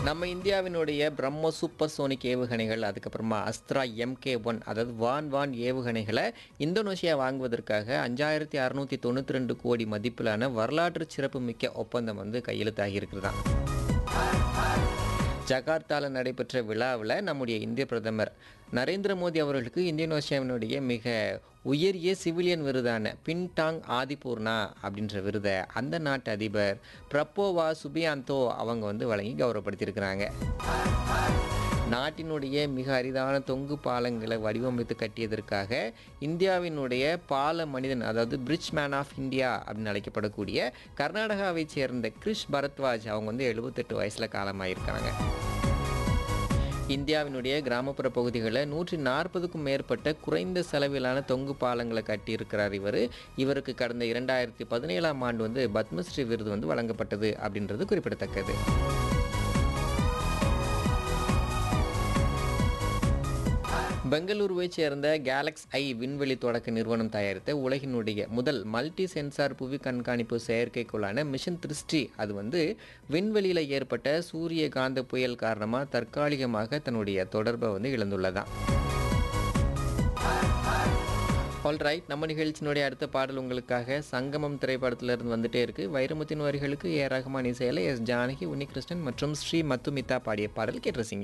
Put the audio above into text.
நம்ம இந்தியாவினுடைய பிரம்மோ super sonic ஏவுகணைகள் அதுக்கப்புறமா அஸ்த்ரா எம்கே ஒன் அதாவது வான் வான் ஏவுகணைகளை இந்தோனேஷியா வாங்குவதற்காக அஞ்சாயிரத்தி அறுநூத்தி தொண்ணூற்றி ரெண்டு கோடி மதிப்பிலான வரலாற்று சிறப்புமிக்க ஒப்பந்தம் வந்து கையெழுத்தாகி இருக்குதான் ஜகார்த்தாவில் நடைபெற்ற விழாவில் நம்முடைய இந்திய பிரதமர் நரேந்திர மோடி அவர்களுக்கு இந்தோனேஷியாவினுடைய மிக உயரிய சிவிலியன் விருதான பின்டாங் ஆதிபூர்ணா அப்படின்ற விருதை அந்த நாட்டு அதிபர் பிரப்போவா சுபியாந்தோ அவங்க வந்து வழங்கி கௌரவப்படுத்தியிருக்கிறாங்க நாட்டினுடைய மிக அரிதான தொங்கு பாலங்களை வடிவமைத்து கட்டியதற்காக இந்தியாவினுடைய பால மனிதன் அதாவது பிரிட்ஜ் மேன் ஆஃப் இந்தியா அப்படின்னு அழைக்கப்படக்கூடிய கர்நாடகாவைச் சேர்ந்த கிரிஷ் பரத்வாஜ் அவங்க வந்து எழுபத்தெட்டு வயசில் காலமாயிருக்காங்க இந்தியாவினுடைய கிராமப்புற பகுதிகளில் நூற்றி நாற்பதுக்கும் மேற்பட்ட குறைந்த செலவிலான தொங்கு பாலங்களை கட்டியிருக்கிறார் இவர் இவருக்கு கடந்த இரண்டாயிரத்தி பதினேழாம் ஆண்டு வந்து பத்மஸ்ரீ விருது வந்து வழங்கப்பட்டது அப்படின்றது குறிப்பிடத்தக்கது பெங்களூருவைச் சேர்ந்த கேலக்ஸ் ஐ விண்வெளி தொடக்க நிறுவனம் தயாரித்த உலகினுடைய முதல் மல்டி சென்சார் புவி கண்காணிப்பு செயற்கைக்கோளான மிஷன் திருஷ்டி அது வந்து விண்வெளியில் ஏற்பட்ட சூரிய காந்த புயல் காரணமாக தற்காலிகமாக தன்னுடைய தொடர்பை வந்து இழந்துள்ளதாம் ஆல்ரைட் நம்ம நிகழ்ச்சியினுடைய அடுத்த பாடல் உங்களுக்காக சங்கமம் திரைப்படத்திலிருந்து வந்துட்டே இருக்கு வைரமுத்தின் வரிகளுக்கு ஏ ரஹ்மான் இசையில் எஸ் ஜானகி உன்னிகிருஷ்ணன் மற்றும் ஸ்ரீ மத்துமிதா பாடிய பாடல் கேட்டிருந்தீங்க